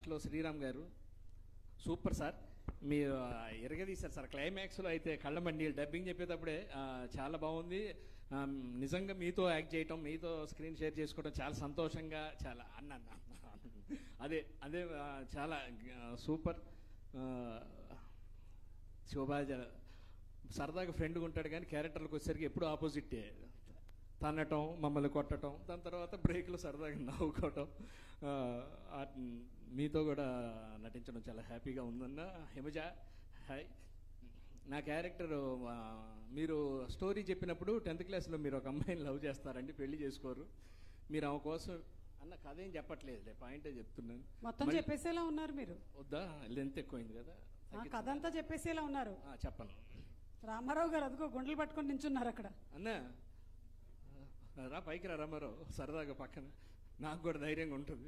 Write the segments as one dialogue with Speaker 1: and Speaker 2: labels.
Speaker 1: లో శ్రీరామ్ గారు super sir మీరు ఆ, ఎరగదీశారు సార్ క్లైమాక్స్లో అయితే కళ్ళమండి డబ్బింగ్ చెప్పేటప్పుడే ఆ, చాలా బాగుంది ఆ, నిజంగా మీతో యాక్ట్ చేయటం మీతో స్క్రీన్ షేర్ చేసుకోవడం చాలా సంతోషంగా చాలా అన్న అన్న, అన్న. అదే అదే ఆ, చాలా ఆ, సూపర్ ఆ, శోభాజ సరదాగా ఫ్రెండ్గా ఉంటాడు కానీ క్యారెక్టర్లకు వచ్చేసరికి ఎప్పుడు ఆపోజిటే తన్నటం మమ్మల్ని కొట్టడం దాని తర్వాత బ్రేక్లో సరదాగా నవ్వుకోవటం ఆ, ఆ, మీతో కూడా నటించడం చాలా హ్యాపీగా ఉందన్న హిమజ హాయ్ నా క్యారెక్టర్ ఆ, మీరు స్టోరీ చెప్పినప్పుడు టెన్త్ క్లాస్లో మీరు ఒక అమ్మాయిని లవ్ చేస్తారండి పెళ్లి చేసుకోరు మీరు ఆమె కోసం అన్న కథ ఏం చెప్పట్లేదు పాయింటే చెప్తున్నాను
Speaker 2: మొత్తం
Speaker 1: మళ్ళీ-
Speaker 2: చెప్పేసేలా ఉన్నారు మీరు
Speaker 1: వద్దా లెంత్ ఎక్కువైంది కదా
Speaker 2: ఆ కథ అంతా చెప్పేసేలా ఉన్నారు
Speaker 1: ఆ, చెప్పను
Speaker 2: రామారావు గారు అదిగో గుండెలు పట్టుకొని నించున్నారు అక్కడ
Speaker 1: అన్న రా పైకి రా రామారావు సరదాగా పక్కన నాకు కూడా ధైర్యంగా ఉంటుంది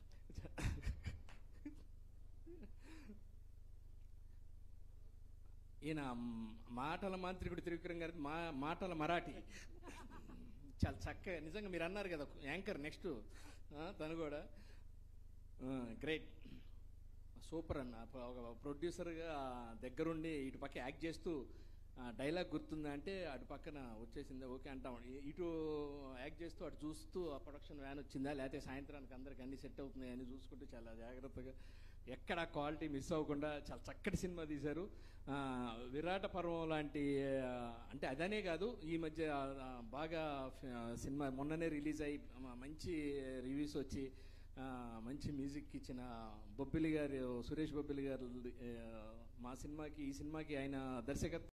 Speaker 1: ఈయన మాటల మాంత్రికుడు త్రివిక్రమ్ గారి మా మాటల మరాఠీ చాలా చక్కగా నిజంగా మీరు అన్నారు కదా యాంకర్ నెక్స్ట్ తను కూడా గ్రేట్ సూపర్ అన్న ఒక ప్రొడ్యూసర్గా దగ్గరుండి ఇటు పక్క యాక్ట్ చేస్తూ డైలాగ్ గుర్తుందా అంటే అటు పక్కన వచ్చేసిందా ఓకే అంటాం ఇ- ఇటు యాక్ట్ చేస్తూ అటు చూస్తూ ఆ ప్రొడక్షన్ వ్యాన్ వచ్చిందా లేకపోతే సాయంత్రానికి అందరికి అన్ని సెట్ అవుతున్నాయి అని చూసుకుంటూ చాలా జాగ్రత్తగా ఎక్కడ క్వాలిటీ మిస్ అవ్వకుండా చాలా చక్కటి సినిమా తీశారు ఆ, విరాట పర్వం లాంటి ఆ, అంటే అదనే కాదు ఈ మధ్య ఆ, బాగా ఫ- సినిమా మొన్ననే రిలీజ్ అయ్యి మ- మంచి రివ్యూస్ వచ్చి ఆ, మంచి మ్యూజిక్ ఇచ్చిన బొబ్బిలి గారు సురేష్ బొబ్బిలి గారు ఆ, మా సినిమాకి ఈ సినిమాకి ఆయన దర్శకత్వం